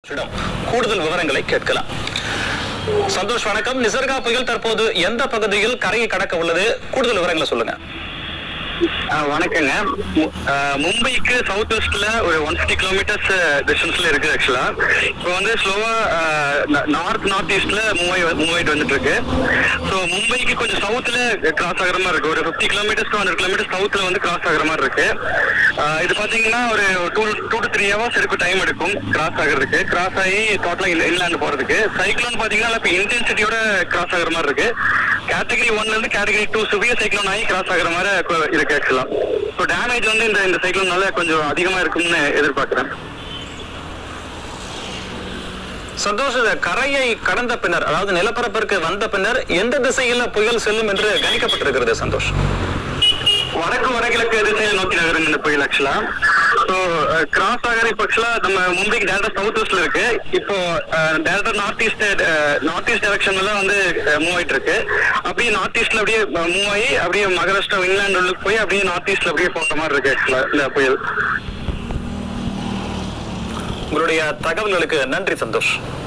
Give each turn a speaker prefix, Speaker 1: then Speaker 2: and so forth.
Speaker 1: இடம் கூடுதல் விவரங்களை கேட்கலாம் சந்தோஷ் வணக்கம் நிசர்கா புயல் தற்போது எந்த பகுதியில் கரையை கடக்க உள்ளது கூடுதல் விவரங்களை சொல்லுங்க
Speaker 2: ஆ, வணக்கங்க மு- ஆ, மும்பைக்கு சவுத் வெஸ்ட்ல ஒரு ஒன் ஃபிஃப்டி கிலோமீட்டர்ஸ் டிஸ்டன்ஸ்ல இருக்கு ஆக்சுவலா இப்போ வந்து ஸ்லோவா நார்த் நார்த் ஈஸ்ட்ல மூவ் மூவ் ஆயிட்டு வந்துட்டு இருக்கு ஸோ மும்பைக்கு கொஞ்சம் சவுத்துல கிராஸ் ஆகிற மாதிரி இருக்கு ஒரு fifty kilometres to hundred kilometres சவுத்துல வந்து கிராஸ் ஆகிற மாதிரி இருக்கு ஆ, இது பாத்தீங்கன்னா ஒரு two two to three hours இருக்கும் டைம் எடுக்கும் கிராஸ் ஆகிறதுக்கு கிராஸ் ஆகி டோட்டலா இன்லாண்ட் போறதுக்கு சைக்ளோன் பாத்தீங்கன்னா இப்போ இன்டென்சிட்டியோட கிராஸ் ஆகிற மாதிரி இருக்கு கேட்டகரி ஒன்ல இருந்து கேட்டகரி டூ சிவியர் சைக்ளோன் ஆகி கிராஸ் ஆகிற மாதிரி இப்போ இருக்கு ஆக்சுவலா ஸோ டேமேஜ் வந்து இந்த இந்த சைக்ளோனால கொஞ்சம் அதிகமா இருக்கும்னு எதிர்பார்க்கிறேன்
Speaker 1: சந்தோஷ் இந்த கரையை கடந்த பின்னர் அதாவது நிலப்பரப்பிற்கு வந்த பின்னர் எந்த திசையில் புயல் செல்லும் என்று கணிக்கப்பட்டிருக்கிறது சந்தோஷ்
Speaker 2: வடக்கு வடகிழக்கு திசையை நோக்கி நகருங்க இந்த புயல் ஆக்சுவலா ஸோ கிராஸ் ஆகிற இப்போ ஆக்சுவலா நம்ம மும்பைக்கு டேரக்டா சவுத் வெஸ்ட்ல இருக்கு இப்போ டேரக்டா நார்த் ஈஸ்ட் நார்த் ஈஸ்ட் டைரக்ஷன்ல தான் வந்து மூவ் ஆயிட்டு இருக்கு அப்படியே நார்த் ஈஸ்ட்ல அப்படியே மூவ் ஆகி அப்படியே மகாராஷ்டிரா இங்கிலாந்து உள்ளுக்கு போய் அப்படியே நார்த் ஈஸ்ட்ல அப்படியே போற மாதிரி இருக்கு ஆக்சுவலா இந்த புயல்
Speaker 1: உங்களுடைய தகவல்களுக்கு நன்றி சந்தோஷ்